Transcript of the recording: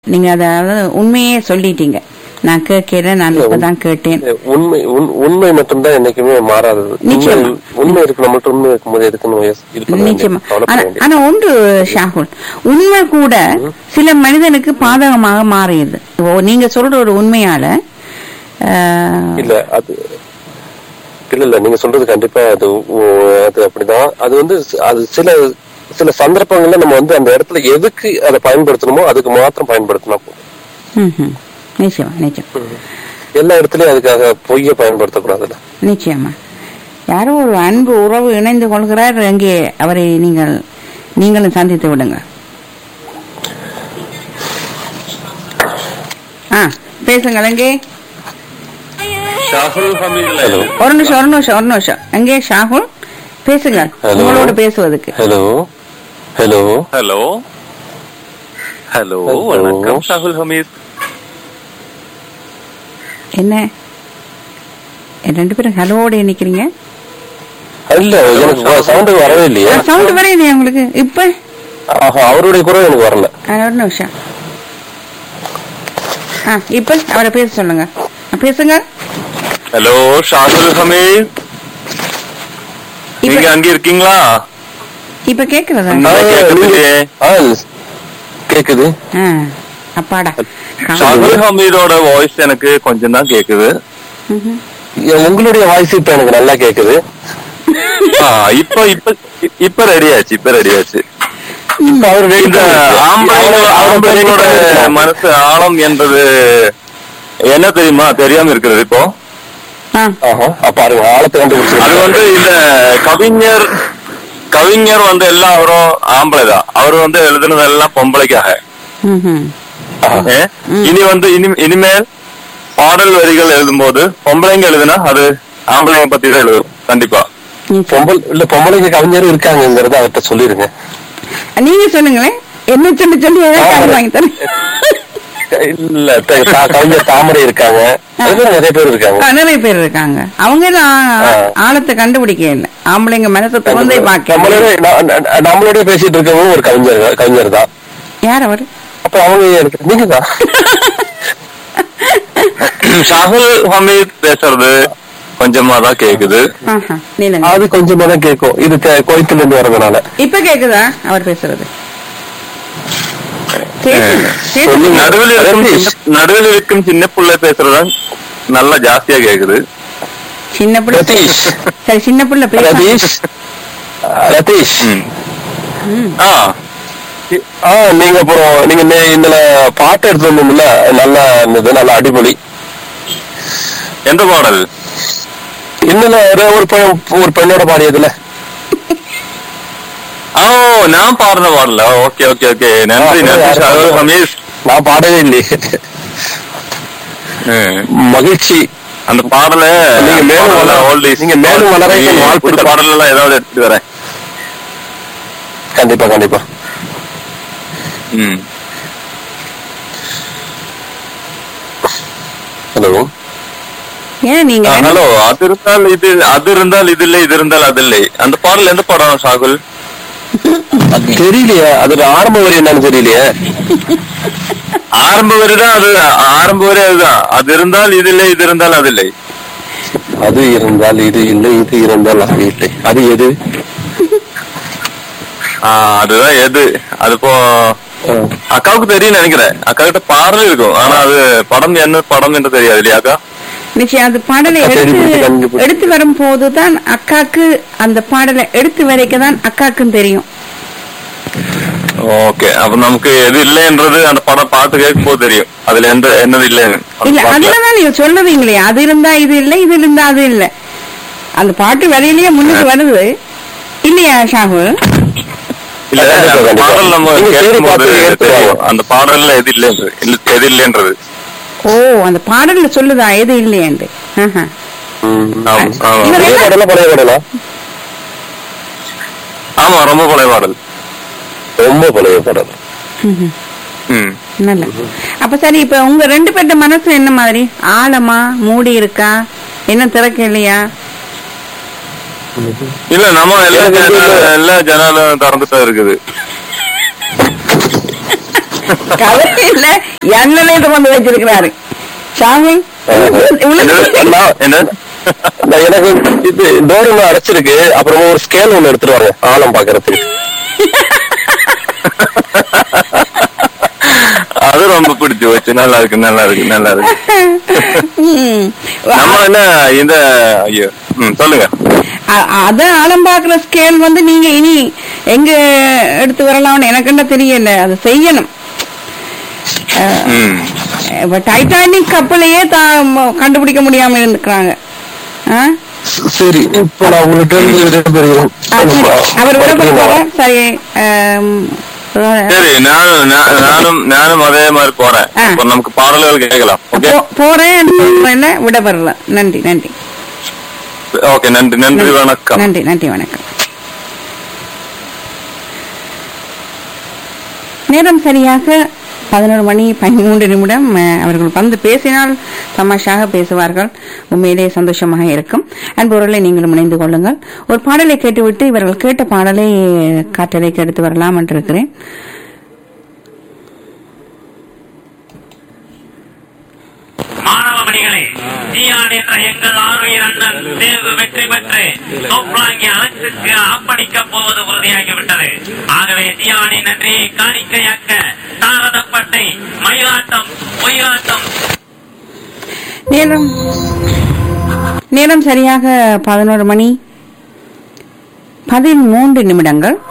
நீங்க அதாவது உண்மையே சொல்லிட்டீங்க நான் கேட்கிறேன் நான் இப்பதான் கேட்டேன் உண்மை உண்- உண்மை மட்டும்தான் என்னைக்குமே மாறாதது உண்மை நிச்சயமா. உண்மை இருக்கு நம்மள்ட்ட உண்மை இருக்கும்போது எதுக்கு நம்ம யோசி- இது பண்ண வேண்டியது? நிச்சயமா கவலைப்பட ஆனா- வேண்டியது. ஆனா ஒன்று ஷாகுல் உண்மை கூட சில மனிதனுக்கு பாதகமாக மாறியது ஓ, நீங்க சொல்ற ஒரு உண்மையால ஆஹ், இல்ல அது இல்ல இல்ல நீங்க சொல்றது கண்டிப்பா அது ஓ- அது அப்படிதான் அது வந்து அது சில சில சந்தர்ப்பங்கள்ல நம்ம வந்து அந்த இடத்துல எதுக்கு அதை பயன்படுத்தணுமோ அதுக்கு மாத்திரம் பயன்படுத்தினா போதும் ம்ஹும். நிச்சயமா நிச்சயம் எல்லா இடத்துலயும் அதுக்காக பொய்ய பயன்படுத்தக்கூடாதுல்ல நிச்சயமா யாரோ ஒரு அன்பு உறவு இணைந்து கொள்கிறார் அங்கே அவரை நீங்கள் நீங்களும் சந்தித்து விடுங்க ஆ பேசுங்கள் அங்கே ஷாகுல் ஹமீதுல ஒரு நிமிஷம் ஒரு நிமிஷம் ஒரு நிமிஷம் அங்கே ஷாகுல் பேசுங்க Hello. உங்களோட பேசுவதற்கு hello hello hello hello Hello. வணக்கம் ஷாகுல் ஹமீத் என்ன ரெண்டு பேரும் ஹலோட நிக்கிறீங்க இல்ல எனக்கு சவுண்டு வரவே இல்லையே சவுண்ட் வர இல்லையா உங்களுக்கு இப்ப ஆஹா, அவருடைய குரல் எனக்கு வரல ஆ, ஒரு நிமிஷம் ஆ இப்ப அவரை பேச சொல்லுங்க ஆ, பேசுங்க ஹலோ ஷாகுல் ஹமீத் நீங்க இப்ப அங்க இருக்கீங்களா இப்ப கேக்குறதா நல்லா கேக்குது. ஆ, கேக்குது ஆ, அப்பாடா ஷாகுல் ஹமீதோட வாய்ஸ் எனக்கு கொஞ்சம் தான் கேக்குது ம்ஹும். ஏ, உங்களுடைய வாய்ஸ் இப்ப எனக்கு நல்லா கேக்குது ஆ, இப்ப இப்ப இப்ப ரெடி ஆச்சு இப்ப ரெடி ஆச்சு இப்ப அவர் இந்த வெயிட் ஆம்பளைங்களோட ஆம்பளைங்களோட மனசு ஆழம் என்பது என்ன தெரியுமா தெரியாம இருக்கிறது இப்போ ஆ, பாருங்க ஆழத்தை அது கண்டுபிடிச்சு வந்து இந்த கவிஞர் கவிஞர் வந்து எல்லாம் அவரும் ஆம்பளை தான் அவர் வந்து எழுதுனது எல்லாம் பொம்பளைக்காக ம்ஹும். ஏ? இனி வந்து இனி இனிமேல் பாடல் வரிகள் எழுதும்போது பொம்பளைங்க எழுதுனா அது ஆம்பளைங்க பத்தி தான் எழுதும் கண்டிப்பா நிச்சயம். பொம்பளை இல்ல பொம்பளைங்க கவிஞரும் இருக்காங்கிறத அவர்கிட்ட சொல்லிருங்க நீங்க சொல்லுங்களேன் என்ன சொல்லி சொல்லி ஏதாவது காசு வாங்கி தரேன் இல்ல த- த- கவிஞர் தாமரை இருக்காங்க அது மாதிரி நிறைய பேர் இருக்காங்க ஆ, நிறைய பேர் இருக்காங்க அவங்க எல்லாம் ஆ. ஆழத்தை கண்டுபிடிக்க இல்லை ஆம்பளைங்க மனசை திறந்தே பாக்க நம்மளோட ந- ந- நம்மளோட பேசிட்டு இருக்கவங்க ஒரு கவிஞர் தான்- கவிஞர் தான் யார் அவர் அப்ப அவங்க எனக்கு நீங்க தான் ஷாகுல் ஹமீத் பேசுறது கொஞ்சமா தான் கேக்குது ஆஹா, நீலங்க அது கொஞ்சமா தான் கேட்கும் இது கே- கோயத்துல இருந்து வரதுனால இப்ப கேக்குதா அவர் பேசுறது பேசுங்க, பேசுங்க. நடுவில் இருக்கும் ரதீஷ். சின்ன- நடுவில் இருக்கும் சின்ன புள்ள பேசுறதா நல்லா ஜாஸ்தியா கேக்குது சின்ன பிள்ளை ரதீஷ். சரி சின்ன பிள்ளை பேச ரதீஷ் ரதீஷ் ம். ஆ ஆ நீங்க அப்புறம் நீங்க நே- இதுல பாட்டு எடுத்து வந்தோம்ல நல்லா இருந்தது நல்லா அடிப்பொலி எந்த பாடல் இன்னும் ஒரு ஒரு பெண் ஒரு பெண்ணோட பாடியதுல ஓ நான் பாடுற பாடல ஓகே ஓகே ஓகே நன்றி ஆ, நன்றி யாரு ஷாகுல் பாடுறா? ஹமீத் நான் பாடவே இல்லையே ம். மகிழ்ச்சி அந்த பாடல நீங்க மேலும் வளர- ஓல்ட் நீங்க மேலும் வளர என் வாழ்த்துக்கள். பாடல் எல்லாம் ஏதாவது எடுத்துட்டு வரேன் கண்டிப்பா கண்டிப்பா ம். ஹலோ ஏன் நீங்க ஆ, ஹலோ அது இருந்தால் இது அது இருந்தால் இது இல்லை இது இருந்தால் அது இல்லை அந்த பாடல் எந்த படம் ஷாகுல் தெரியலையே அதோட ஆரம்ப வரி என்னன்னு தெரியலையே ஆரம்ப வரி தான் அது ஆரம்ப வரி அதுதான் அது இருந்தால் இது இல்லை இது இருந்தால் அது இல்லை அது இருந்தால் இது இல்லை இது இருந்தால் அது இல்லை அது எது ஆ, அதுதான் எது அது இப்போ ஆ. அக்காவுக்கு தெரியும் நினைக்கிறேன் அக்கா கிட்ட பாடல் இருக்கும் ஆனா அது படம் என்ன படம் என்று தெரியாது இல்லையா அக்கா நிச்சயம் அந்த பாடலை சரி, எடுத்து புரியுது, கண்டிப்பா. எடுத்து வரும் போதுதான் அக்காக்கு அந்த பாடலை எடுத்து வரைக்க தான் அக்காக்கும் தெரியும் ஓகே அப்ப நமக்கு எது இல்லைன்றது அந்த படம் பார்த்து கேட்கும் போது தெரியும் அதுல எந்த என்னது இல்லைன்னு அந்த இல்ல பாட்டுல. அதுலதான் நீங்க சொல்லுவீங்களே அது இருந்தா இது இல்ல இது இருந்தா அது இல்ல அந்த பாட்டு வரையிலேயே முன்னுக்கு வருது இல்லையா ஷாகு இல்ல கண்டிப்பா, அந்த கண்டிப்பா. பாடல் நம்ம நீங்க தேடி கேட்கும் போது பார்த்து எடுத்து தெரியும் வாங்க. அந்த பாடல்ல எது இல்லைன்றது இல்ல- எது இல்லைன்றது ஓ அந்த பாடல்ல சொல்லுதா எது இல்லையாண்டு ஆஹா. ம். ஆமா, ஆமா. இவன் பழைய பாடலா பழைய பாடலா ஆமா ரொம்ப பழைய பாடல் ரொம்ப பழைய பாடல் ம்ஹும். ம். நல்ல அப்ப சரி இப்ப உங்க ரெண்டு பேர்ட்ட மனசு என்ன மாதிரி ஆழமா மூடி இருக்கா என்ன திறக்க இல்லையா இல்ல நம்ம எல்லா எனக்கு வந்து ஜன- இல்ல. எல்லா ஜனாலும் திறந்துட்டா இருக்குது கவலை இல்ல எண்ணெய் இதை வந்து வச்சிருக்கிறாரு சாமி என்ன நான் என்ன நான் எனக்கு இது டோர் ஒண்ணு அடைச்சிருக்கு அப்புறமா ஒரு ஸ்கேல் ஒண்ணு எடுத்துட்டு வாங்க ஆழம் பாக்குறதுக்கு அது ரொம்ப பிடிச்சு போச்சு நல்லா இருக்கு நல்லா இருக்கு நல்லா இருக்கு ம். நம்ம என்ன இந்த ஐயோ ம் சொல்லுங்க அ- அத ஆழம் பாக்குற ஸ்கேல் வந்து நீங்க இனி எங்க எடுத்து வரலாம்னு எனக்கு என்ன தெரியல அதை செய்யணும் ம் இப்ப டைட்டானிக் கப்பலையே தா- ம- கண்டுபிடிக்க முடியாம இருந்துக்கிறாங்க ஆ? சரி இப்போ நான் உங்கள்கிட்ட இருந்து விடைபெறுகிறேன் ஆ, சரி. அவர் விடப்படுறாரு சரி ஆம், சரி நானும் நா- நானும் நானும் அதே மாதிரி போறேன் ஆ. இப்போ நமக்கு பாடல்கள் கேட்கலாம் ஓகே போ- போறேன் சொல்றேன்ல, விடப்படல நன்றி நன்றி ஓகே நன்றி நன்றி வணக்கம் நன்றி நன்றி வணக்கம் நேரம் சரியாக பதினோரு மணி பதிமூன்று நிமிடம் அஹ், அவர்கள் வந்து பேசினால் தமாஷாக பேசுவார்கள் உண்மையிலே சந்தோஷமாக இருக்கும் அன்பவர்களை நீங்களும் இணைந்து கொள்ளுங்கள் ஒரு பாடலை கேட்டுவிட்டு இவர்கள் கேட்ட பாடலை காற்றலைக்கு எடுத்து வரலாம் என்று இருக்கிறேன் மாணவ மணிகளே தீயான் என்ற எங்கள் ஆறுயிர் அண்ணன் தேர்வு வெற்றி பெற்று தோப்லாங்கி அரசுக்கு அர்ப்பணிக்கப் போவது உறுதியாகிவிட்டது ஆகவே தீயானின் நன்றியை காணிக்கையாக்க தாரதப்பட்டை மயிலாட்டம் ஒயிலாட்டம் நேரம் நேரம் சரியாக பதினோரு மணி பதிமூன்று நிமிடங்கள்